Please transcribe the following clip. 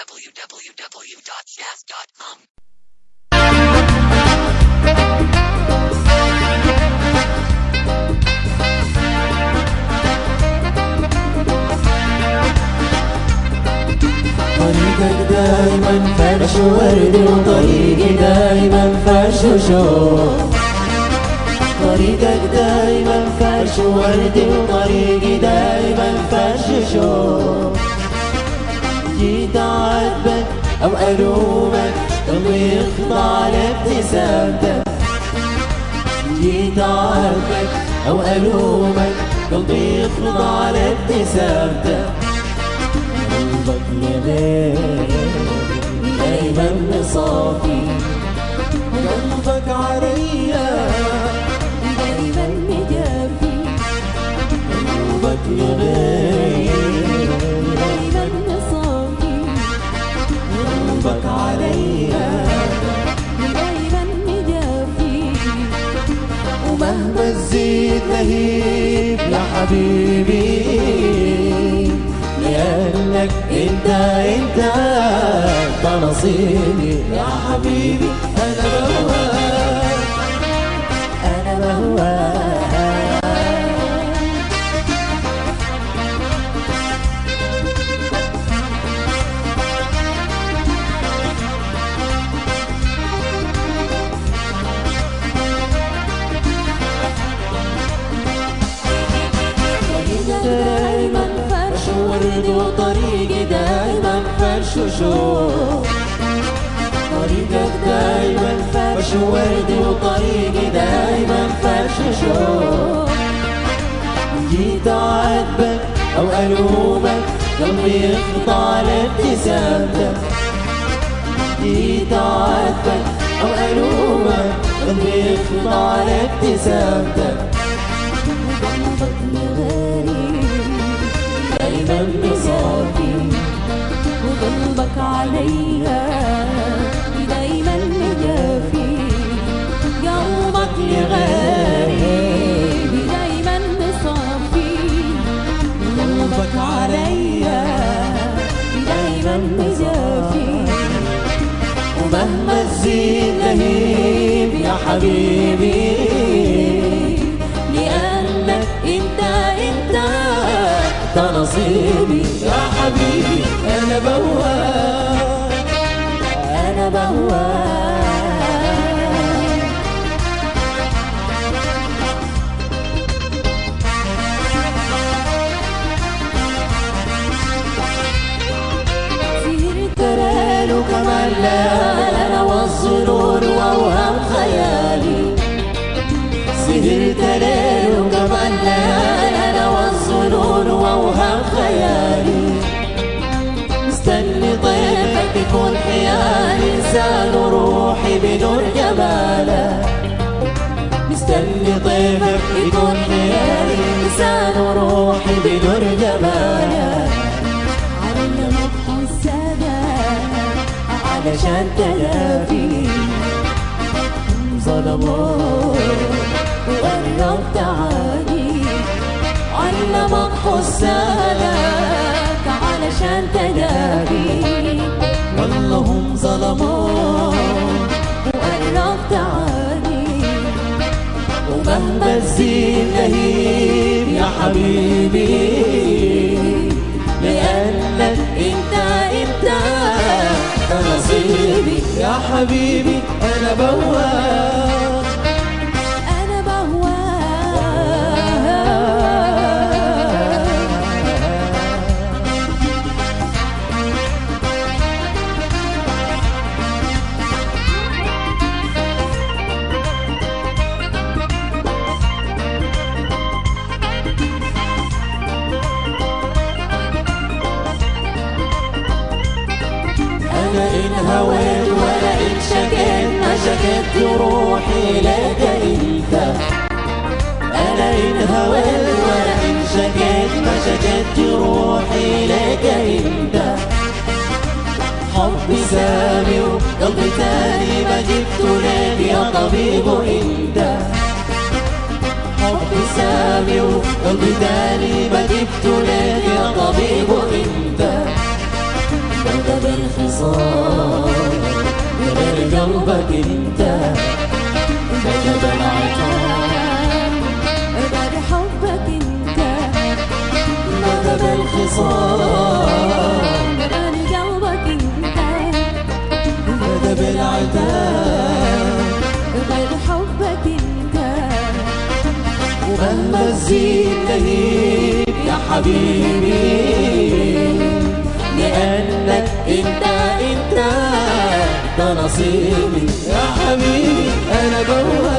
www.jazz.com. طريقك دايما فرش ورد وطريقي دايما فرش وشوق طريقك دايما فرش ورد وطريقي دايما فرش وشوق جيت أعاتبك أو ألومك قلبي يخضع لابتسامتك جيت أعاتبك أو ألومك قلبي يخضع لابتسامتك قلبك لغير دايما صافي قلبك عليا دايما مجافي قلبك لغير دايما صافي قلبك عليا دايما مجافي ومهما تزيد لهيب يا حبيبي لأنك انت انت ده نصيبي يا حبيبي انا بهواك انا بهواك دايما فرش ورد وطريقي دايما فرش وشوق طريقك دايما فرش ورد وطريقي دايما فرش وشوق جيت أعاتبك أو ألومك قلبي يخضع لابتسامتك جيت أعاتبك أو ألومك قلبي يخضع لابتسامتك قلبك لغيري دايما صافي وقلبك عليا دايما مجافي قلبك لغيري دايما صافي قلبك عليا دايما مجافي ومهما تزيد لهيب يا حبيبي لأنك انت انت ده نصيبي يا حبيبي انا بهواك انا بهواك سهرت ترال وكمان لا انا والظنون واوهام خيالي سهرت ليل وكمان لا انا والظنون واوهام خيالي مستني ضيفك يكون حيالي انسان روحي بنور جماله مستني ضيفك يكون حيالي انسان روحي بنور جماله علمك السادة علشان تلافي ظلموا وقربت عادي علمك حسانك علشان تلافي والله هم ظلموا وقربت عادي ومهما تزيد لهيب يا حبيبي لأنك انت انت ده نصيبي يا حبيبي انا بواك أنا بهواك انا ان هويت ولا ان شكيت ما شكيت روحي لك انت انا ان هويت ولا ان شكيت ما شكيت روحي لك انت حبي سامي وقلبي تاني ما جبت لك يا طبيب انت حبي سامي وقلبي تاني ما جبت لك يا طبيب انت ماذا بالخصام غير قلبك انت ماذا بالعتاب غير حبك انت ماذا بالخصام غير قلبك انت ماذا بالعتاب غير حبك انت ومهما تزيد لهيب يا حبيبي لأنك انت انت ده نصيبي يا حبيبي انا جوا